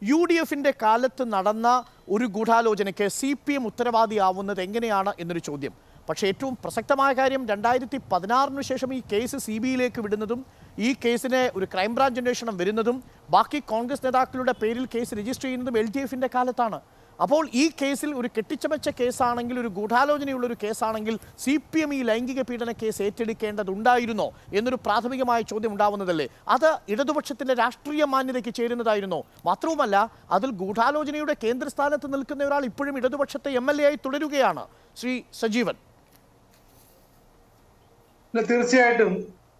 U D എഫിന്റെ കാലത്ത് നടന്ന ഒരു ഗൂഢാലോചനയ്ക്ക് സി പി എം ഉത്തരവാദിയാവുന്നത് എങ്ങനെയാണ് എന്നൊരു ചോദ്യം പക്ഷേ ഏറ്റവും പ്രസക്തമായ കാര്യം രണ്ടായിരത്തി പതിനാറിന് ശേഷം ഈ കേസ് സി ബി ഐയിലേക്ക് വിടുന്നതും ഈ കേസിന് ഒരു ക്രൈംബ്രാഞ്ച് അന്വേഷണം വരുന്നതും ബാക്കി കോൺഗ്രസ് നേതാക്കളുടെ പേരിൽ കേസ് രജിസ്റ്റർ ചെയ്യുന്നതും എൽ ഡി എഫിന്റെ കാലത്താണ് അപ്പോൾ ഈ കേസിൽ ഒരു കെട്ടിച്ചമച്ച കേസാണെങ്കിൽ ഒരു ഗൂഢാലോചനയുള്ള ഒരു കേസാണെങ്കിൽ സി പി എം ഈ ലൈംഗിക പീഡന കേസ് ഏറ്റെടുക്കേണ്ടതുണ്ടായിരുന്നോ എന്നൊരു പ്രാഥമികമായ ചോദ്യം ഉണ്ടാവുന്നതല്ലേ അത് ഇടതുപക്ഷത്തിന്റെ രാഷ്ട്രീയ മാന്യതയ്ക്ക് ചേരുന്നതായിരുന്നോ മാത്രവുമല്ല അതിൽ ഗൂഢാലോചനയുടെ കേന്ദ്രസ്ഥാനത്ത് നിൽക്കുന്ന ഒരാൾ ഇപ്പോഴും ഇടതുപക്ഷത്തെ എം എൽ എ ആയി തുടരുകയാണ് ശ്രീ സജീവൻ അല്ല, തീർച്ചയായിട്ടും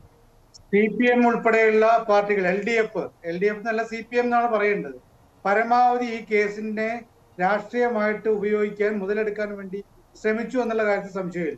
സി പി എം ഉൾപ്പെടെയുള്ള പാർട്ടികൾ L D F L D F എന്നല്ല സി പി എം എന്നാണ് പറയേണ്ടത് പരമാവധി ഈ കേസിനെ രാഷ്ട്രീയമായിട്ട് ഉപയോഗിക്കാൻ മുതലെടുക്കാൻ വേണ്ടി ശ്രമിച്ചു എന്നുള്ള കാര്യത്തിൽ സംശയമില്ല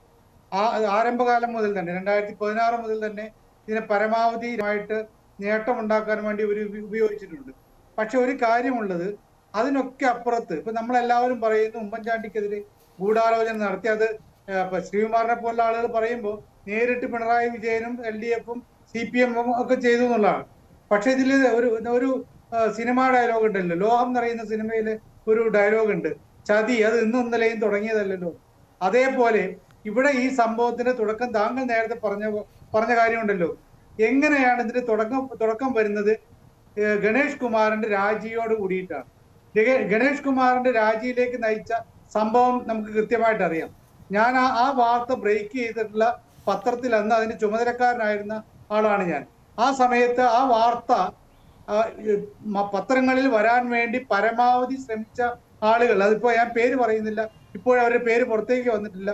ആ ആരംഭകാലം മുതൽ തന്നെ രണ്ടായിരത്തി പതിനാറ് മുതൽ തന്നെ ഇതിനെ പരമാവധിയായിട്ട് നേട്ടമുണ്ടാക്കാൻ വേണ്ടി ഒരു ഉപയോഗിച്ചിട്ടുണ്ട് പക്ഷെ ഒരു കാര്യമുള്ളത് അതിനൊക്കെ അപ്പുറത്ത് ഇപ്പൊ നമ്മളെല്ലാവരും പറയുന്നു ഉമ്മൻചാണ്ടിക്കെതിരെ ഗൂഢാലോചന നടത്തി അത് ഏഹ്, ഇപ്പൊ ശ്രീകുമാറിനെ പോലുള്ള ആളുകൾ പറയുമ്പോൾ നേരിട്ട് പിണറായി വിജയനും എൽ ഡി എഫും സി പി എമ്മും ഒക്കെ ചെയ്തു എന്നുള്ളതാണ് പക്ഷെ ഇതിൽ ഒരു ഒരു ആ, സിനിമ ഡയലോഗ് ഉണ്ടല്ലോ ലോകം നിറയുന്ന സിനിമയിലെ ഒരു ഡയലോഗ് ഉണ്ട് ചതി അത് ഇന്നും ഇന്നലെയും തുടങ്ങിയതല്ലല്ലോ അതേപോലെ ഇവിടെ ഈ സംഭവത്തിന്റെ തുടക്കം താങ്കൾ നേരത്തെ പറഞ്ഞ പറഞ്ഞ കാര്യമുണ്ടല്ലോ എങ്ങനെയാണ് ഇതിന്റെ തുടക്കം തുടക്കം വരുന്നത് ഏഹ് ഗണേഷ് കുമാറിന്റെ രാജിയോട് കൂടിയിട്ടാണ് ഗ- ഗണേഷ് കുമാറിന്റെ രാജിയിലേക്ക് നയിച്ച സംഭവം നമുക്ക് കൃത്യമായിട്ട് അറിയാം ഞാൻ ആ ആ വാർത്ത ബ്രേക്ക് ചെയ്തിട്ടുള്ള പത്രത്തിൽ അന്ന് അതിന്റെ ചുമതലക്കാരനായിരുന്ന ആളാണ് ഞാൻ ആ സമയത്ത് ആ വാർത്ത ആ, ഈ മ- പത്രങ്ങളിൽ വരാൻ വേണ്ടി പരമാവധി ശ്രമിച്ച ആളുകൾ അതിപ്പോ ഞാൻ പേര് പറയുന്നില്ല ഇപ്പോഴും അവരുടെ പേര് പുറത്തേക്ക് വന്നിട്ടില്ല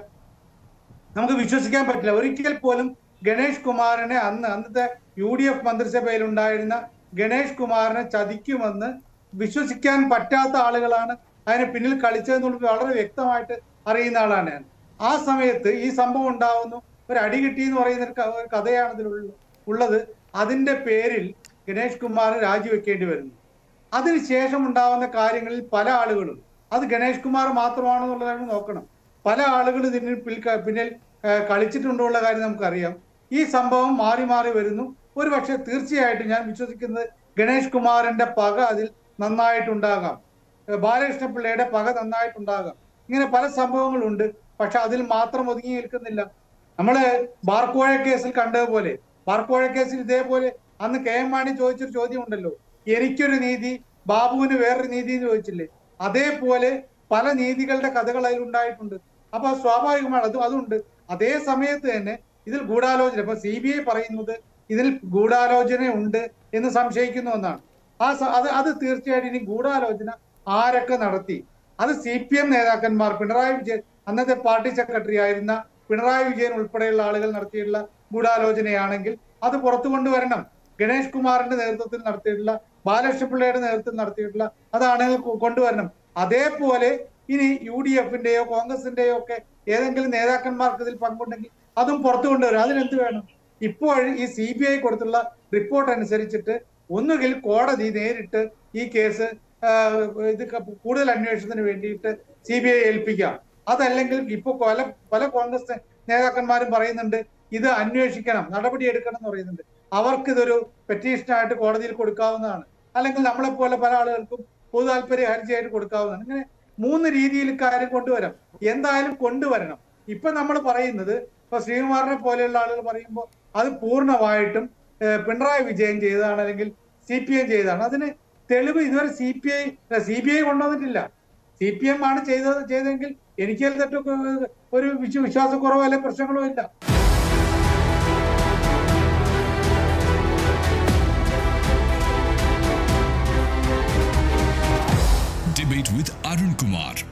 നമുക്ക് വിശ്വസിക്കാൻ പറ്റില്ല ഒരിക്കൽ പോലും ഗണേഷ് കുമാറിനെ അന്ന് അന്നത്തെ യു ഡി എഫ് മന്ത്രിസഭയിൽ ഉണ്ടായിരുന്ന ഗണേഷ് കുമാറിനെ ചതിക്കുമെന്ന് വിശ്വസിക്കാൻ പറ്റാത്ത ആളുകളാണ് അതിന് പിന്നിൽ കളിച്ചതെന്നുള്ളത് വളരെ വ്യക്തമായിട്ട് അറിയുന്ന ആളാണ് ഞാൻ ആ സമയത്ത് ഈ സംഭവം ഉണ്ടാവുന്നു ഒരു അടി കിട്ടി എന്ന് പറയുന്ന ഒരു ക- ഒരു കഥയാണ് ഇതിലുള്ള ഉള്ളത് അതിന്റെ പേരിൽ ഗണേഷ് കുമാർ രാജിവെക്കേണ്ടി വരുന്നു അതിനുശേഷം ഉണ്ടാവുന്ന കാര്യങ്ങളിൽ പല ആളുകളും അത് ഗണേഷ് കുമാർ മാത്രമാണെന്നുള്ളതാണ് നോക്കണം പല ആളുകൾ ഇതിന് പിൽ- പിന്നിൽ ഏഹ്, കളിച്ചിട്ടുണ്ടോ ഉള്ള കാര്യം നമുക്കറിയാം ഈ സംഭവം മാറി മാറി വരുന്നു ഒരു പക്ഷേ തീർച്ചയായിട്ടും ഞാൻ വിശ്വസിക്കുന്നത് ഗണേഷ് കുമാറിന്റെ പക അതിൽ നന്നായിട്ടുണ്ടാകാം ഏഹ്, ബാലകൃഷ്ണ പിള്ളയുടെ പക നന്നായിട്ടുണ്ടാകാം ഇങ്ങനെ പല സംഭവങ്ങളുണ്ട് പക്ഷെ അതിൽ മാത്രം ഒതുങ്ങി നിൽക്കുന്നില്ല നമ്മള് ബാർക്കോഴ കേസിൽ കണ്ടതുപോലെ ബാർക്കോഴ കേസിൽ ഇതേപോലെ അന്ന് കെ എം മാണി ചോദിച്ചൊരു ചോദ്യം ഉണ്ടല്ലോ എനിക്കൊരു നീതി ബാബുവിന് വേറൊരു നീതി എന്ന് ചോദിച്ചില്ലേ അതേപോലെ പല നീതികളുടെ കഥകൾ അതിൽ ഉണ്ടായിട്ടുണ്ട് അപ്പൊ സ്വാഭാവികമാണ് അത് അതുണ്ട് അതേ സമയത്ത് തന്നെ ഇതിൽ ഗൂഢാലോചന ഇപ്പൊ സി ബി ഐ പറയുന്നത് ഇതിൽ ഗൂഢാലോചന ഉണ്ട് എന്ന് സംശയിക്കുന്ന ഒന്നാണ് ആ സ- അത് അത് തീർച്ചയായിട്ടും ഇനി ഗൂഢാലോചന ആരൊക്കെ നടത്തി അത് സി പി എം നേതാക്കന്മാർ പിണറായി വിജയൻ അന്നത്തെ പാർട്ടി സെക്രട്ടറി ആയിരുന്ന പിണറായി വിജയൻ ഉൾപ്പെടെയുള്ള ആളുകൾ നടത്തിയിട്ടുള്ള ഗൂഢാലോചനയാണെങ്കിൽ അത് പുറത്തു കൊണ്ടുവരണം ഗണേഷ് കുമാറിന്റെ നേതൃത്വത്തിൽ നടത്തിയിട്ടുള്ള ബാലകൃഷ്ണപിള്ളയുടെ നേതൃത്വത്തിൽ നടത്തിയിട്ടുള്ള അതാണെങ്കിൽ കൊ- കൊണ്ടുവരണം അതേപോലെ ഇനി യു ഡി എഫിന്റെയോ കോൺഗ്രസിന്റെയോ ഒക്കെ ഏതെങ്കിലും നേതാക്കന്മാർക്ക് ഇതിൽ പങ്കുണ്ടെങ്കിൽ അതും പുറത്തു കൊണ്ടുവരും അതിനെന്ത് വേണം ഇപ്പോൾ ഈ സി ബി ഐ കൊടുത്തുള്ള റിപ്പോർട്ട് അനുസരിച്ചിട്ട് ഒന്നുകിൽ കോടതി നേരിട്ട് ഈ കേസ് ആ, ഇത് ക- കൂടുതൽ അന്വേഷണത്തിന് വേണ്ടിയിട്ട് സി ബി ഐ ഏൽപ്പിക്കാം അതല്ലെങ്കിൽ ഇപ്പൊ പല പല കോൺഗ്രസ് നേതാക്കന്മാരും പറയുന്നുണ്ട് ഇത് അന്വേഷിക്കണം നടപടി എടുക്കണം എന്ന് പറയുന്നുണ്ട് അവർക്ക് ഇതൊരു പെറ്റീഷനായിട്ട് കോടതിയിൽ കൊടുക്കാവുന്നതാണ് അല്ലെങ്കിൽ നമ്മളെ പോലെ പല ആളുകൾക്കും പൊതു താല്പര്യ ഹർജിയായിട്ട് കൊടുക്കാവുന്നതാണ് ഇങ്ങനെ മൂന്ന് രീതിയിൽ കാര്യം കൊണ്ടുവരാം എന്തായാലും കൊണ്ടുവരണം ഇപ്പൊ നമ്മൾ പറയുന്നത് ഇപ്പൊ ശ്രീകുമാറിനെ പോലെയുള്ള ആളുകൾ പറയുമ്പോൾ അത് പൂർണ്ണമായിട്ടും ഏഹ്, പിണറായി വിജയൻ ചെയ്തതാണ് അല്ലെങ്കിൽ സി പി എം ചെയ്തതാണ് അതിന് തെളിവ് ഇതുവരെ C P I C B I കൊണ്ടുവന്നിട്ടില്ല സി പി എം ആണ് ചെയ്തത് ചെയ്തെങ്കിൽ എനിക്ക് അതിൽ തെറ്റൊക്കെ ഒരു വിശ്വ- വിശ്വാസക്കുറവോ അല്ലെങ്കിൽ പ്രശ്നങ്ങളോ ഇല്ല Debate with Arun Kumar